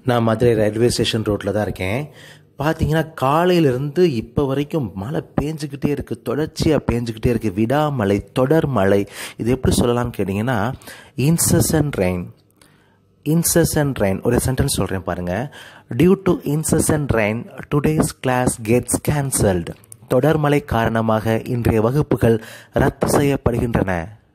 நான் Madurai railway station ரோட்டில் தான் இருக்கேன் பார்த்தீங்கன்னா காலையிலேருந்து இப்போ வரைக்கும் மழை பேஞ்சுக்கிட்டே இருக்குது தொடர்ச்சியாக பேஞ்சுக்கிட்டே இருக்குது விடாமழை தொடர் மழை இது எப்படி சொல்லலாம்னு கேட்டிங்கன்னா இன்சசன்ட் ரெயின் இன்சசன்ட் ரெயின் ஒரு சென்டென்ஸ் சொல்கிறேன் பாருங்கள் due to incessant rain today's class gets cancelled தொடர்மழை காரணமாக இன்றைய வகுப்புகள் ரத்து செய்யப்படுகின்றன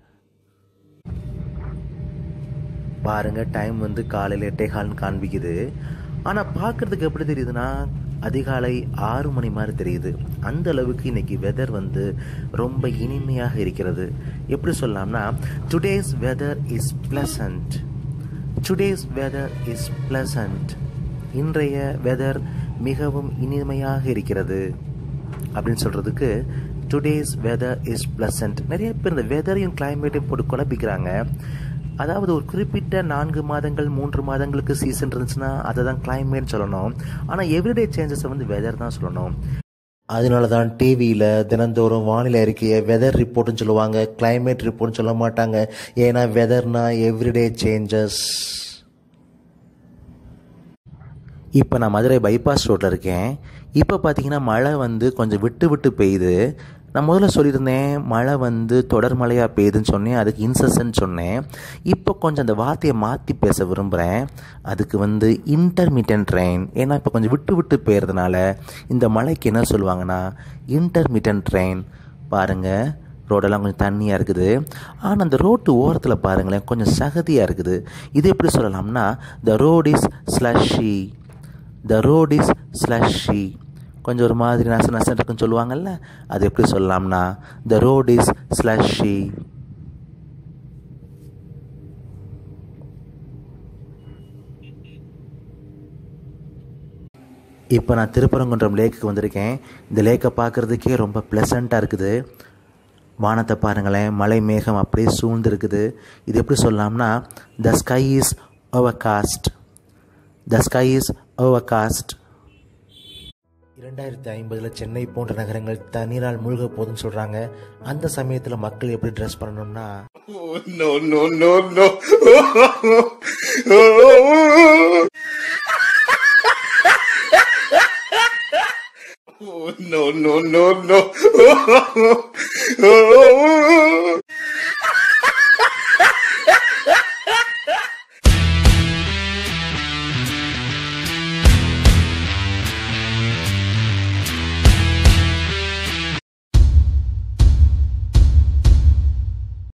பாருங்க டைம் வந்து காலையில் எட்டே கால்னு காண்பிக்குது ஆனால் பார்க்குறதுக்கு எப்படி தெரியுதுன்னா அதிகாலை ஆறு மணி மாதிரி தெரியுது அந்த அளவுக்கு இன்னைக்கு வெதர் வந்து ரொம்ப இனிமையாக இருக்கிறது எப்படி சொல்லலாம்னா today's weather is pleasant today's weather is pleasant இன்றைய வெதர் மிகவும் இனிமையாக இருக்கிறது அப்படின்னு சொல்கிறதுக்கு டுடேஸ் வெதர் இஸ் பிளசன்ட் நிறைய பேர் இந்த வெதரையும் கிளைமேட்டையும் போட்டு குழப்பிக்கிறாங்க அதாவது ஒரு குறிப்பிட்ட நான்கு மாதங்கள் மூன்று மாதங்களுக்கு சீசன் இருந்துச்சுன்னா அதை தான் கிளைமேட் சொல்லணும் ஆனால் எவ்ரிடே சேஞ்சஸை வந்து வெதர் தான் சொல்லணும் அதனால தான் டிவியில் தினந்தோறும் வானிலை அறிக்கையை வெதர் ரிப்போர்ட்னு சொல்லுவாங்க கிளைமேட் ரிப்போர்ட்னு சொல்ல மாட்டாங்க ஏன்னா வெதர்னா எவ்ரிடே சேஞ்சஸ் இப்போ நான் மதுரை பைபாஸ் ரோட்டில் இருக்கேன் இப்போ பார்த்தீங்கன்னா மழை வந்து கொஞ்சம் விட்டு விட்டு பெய்யுது நான் முதல்ல சொல்லியிருந்தேன் மழை வந்து தொடர் மழையாக பெய்யுதுன்னு சொன்னேன் அதுக்கு இன்சசன்ட் சொன்னேன் இப்போ கொஞ்சம் அந்த வார்த்தையை மாற்றி பேச விரும்புகிறேன் அதுக்கு வந்து இன்டர்மீடியன்ட் ரெயின் ஏன்னா இப்போ கொஞ்சம் விட்டு விட்டு பெய்யறதுனால இந்த மழைக்கு என்ன சொல்லுவாங்கன்னா இன்டர்மீடியன்ட் ரெயின் பாருங்கள் ரோடெல்லாம் கொஞ்சம் தண்ணியாக இருக்குது ஆனால் அந்த ரோட்டு ஓரத்தில் பாருங்களேன் கொஞ்சம் சகதியாக இருக்குது இது எப்படி சொல்லலாம்னா the road is slushy the road is slushy கொஞ்சம் ஒரு மாதிரி நச நசன் இருக்குன்னு சொல்லுவாங்கல்ல அது எப்படி சொல்லலாம்னா த ரோட் இஸ் ஸ்லஷி இப்போ நான் திருப்பரங்குன்றம் லேக்குக்கு வந்திருக்கேன் இந்த லேக்கை பார்க்குறதுக்கே ரொம்ப ப்ளசண்ட்டாக இருக்குது வானத்தை பாருங்களேன் மலை மேகம் அப்படியே சூழ்ந்து இருக்குது இது எப்படி சொல்லலாம்னா the sky is overcast the sky is overcast இரண்டாயிரத்தி ஐம்பதில் சென்னை போன்ற நகரங்கள் தண்ணீரால் மூழ்க போகுதுன்னு சொல்கிறாங்க அந்த சமயத்தில் மக்கள் எப்படி ட்ரெஸ் பண்ணணும்னா Oh, no, no, no, no. oh, no, no, no, no.